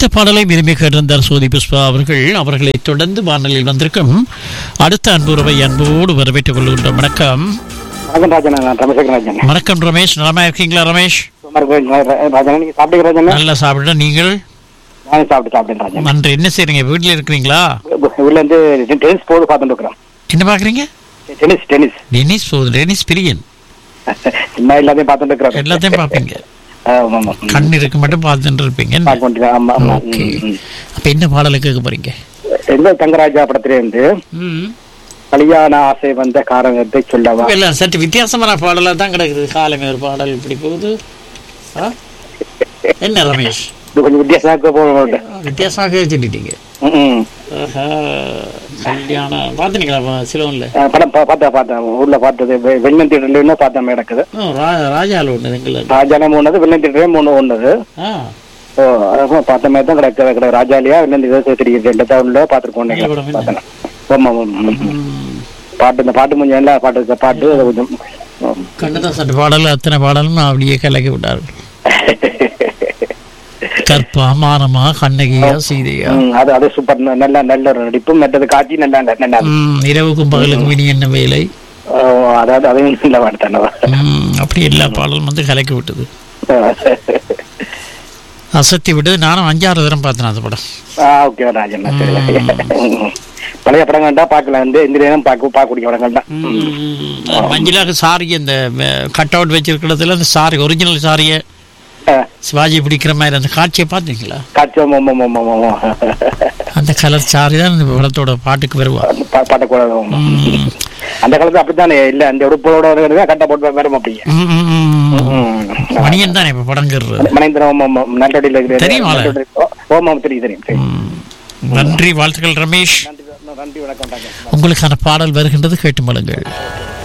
பாடலை விரும்பி கேட்டிருந்தார் சோதி புஷ்பா அவர்கள் அவர்களை தொடர்ந்து வானொலியில் வந்திருக்கும் அடுத்த அன்புறவை அன்போடு வரவேற்றுக் கொள்கின்றோம் வணக்கம் வணக்கம் ராஜன் நான் ரமேஷ் ராஜன் வணக்கம் ரமேஷ் நலமா இருக்கீங்களா ரமேஷ் சுமார் ராஜன் நீங்க சாப்பிட்டீங்க ராஜன் நல்லா சாப்பிட நீங்கள் நானும் சாப்பிட்டு சாப்பிட்டேன் ராஜன் நன்றி என்ன செய்றீங்க வீட்டில் இருக்கிறீங்களா உள்ள இருந்து டென்னிஸ் போது பார்த்துட்டு இருக்கிறோம் என்ன பாக்குறீங்க டென்னிஸ் டென்னிஸ் டென்னிஸ் போகுது டென்னிஸ் பிரியன் சும்மா எல்லாத்தையும் பார்த்துட்டு இருக்கிறோம் எல்லாத்தையும் பார்ப்பீங்க ஆமா ஆமா ம். கண் இருக்கு மட்டும் பார்த்துட்டு இருப்பீங்க பார்க்க வேண்டியது. ஆமா ஆமா ஓகே ம், ம். அப்ப என்ன பாடலை கேட்க போறீங்க எங்க தங்கராஜா படத்துல இருந்து கல்யாண ஆசை வந்த காரணத்தை சொல்லவா இல்ல சற்று வித்தியாசமான பாடலா தான் கிடக்குது காலமே ஒரு பாடல் இப்படி போகுது ஆ? என்ன ரமேஷ் இது கொஞ்சம் வித்தியாசமாக போகணும் வித்தியாசமாக சொல்லிட்டீங்க ம் ஆஹா, கல்யாணம் பார்த்துனீங்களா சிலோன்ல அஹ் படம் பா- பார்த்தேன் பார்த்தேன் ஊர்ல பார்த்தது வெ- வெள்ளம் தியேட்டர்ல பார்த்தேன் கிடக்குது ராஜால ஒண்ணு எங்களுக்கு ராஜாலே மூணு வெள்ளம் தியேட்டரே மூணு ஒண்ணுது ஆ ஓ அதான் பார்த்த மாதிரி தான் கிடக்கு கிடக்கு ராஜாலியா வெள்ளம் தியேட்டர் தெரியுது ரெண்டு தான் உள்ள பார்த்துருக்கோம் நல்ல படம் என்ன? பார்த்தேன் ஆமா ஆமா ம், ம். ம். பாட்டு இந்த பாட்டு கொஞ்சம் எல்லா பாட்டு இருக்க பாட்டு அது கொஞ்சம் ம். கண்ணதாசன் பாடல் அத்தனை பாடலும் அப்படியே கலக்கி விட்டார்கள் கற்பா மானமா கண்ணகியா சீதையா ம், அது அது சூப்பர் நல்ல நல்ல ஒரு நடிப்பு மற்றது காட்சி நல்லா நல்லா ம், இரவுக்கும் பகலுக்கும் இனி என்ன வேலை ஓ, அதாவது அதையும் நல்ல பாடுத்தானவா ம், அப்படி எல்லா பாடலும் வந்து கலக்கி விட்டது அசத்தி விட்டது நானும் அஞ்சாறு தரம் பார்த்தேன் அந்த படம் ஆ ஓகே ராஜன் சரி ம். பழைய படங்கள் தான் பார்க்கலாம் இந்த இந்த நேரம் பார்க்க பார்க்கக்கூடிய படங்கள் தான் ம். மஞ்சளாக சாரி அந்த கட் அவுட் வச்சிருக்கிறதுல அந்த சாரி ஒரிஜினல் சாரியை ஆ, சிவாஜி பிடிக்கிற மாதிரி அந்த காட்சியை பார்த்தீங்களா காட்சி ஆமா, ஆமா, ஆமா, ஆமா, ஆமா. அந்த கலர் சாரி தான் இந்த படத்தோட பாட்டுக்கு வருவா பா- பாட்டக்கூடாது ஆமா. ம். அந்த காலத்துல அப்படித்தானே இல்ல அந்த உடுப்போட கட்ட போட்டு வரும் அப்படியே ம், ம், ம். ம். மணியன் தானே இப்ப படங்கிறது மணிந்திரம் நல்லடியில் இருக்கிற தெரியுமால? ஓமா தெரியும் தெரியும் தெரியும் ம். நன்றி வாழ்த்துக்கள் ரமேஷ் நன்றி நன்றி வணக்கம் ராஜன் உங்களுக்கான பாடல் வருகின்றது கேட்டு மழுங்கள்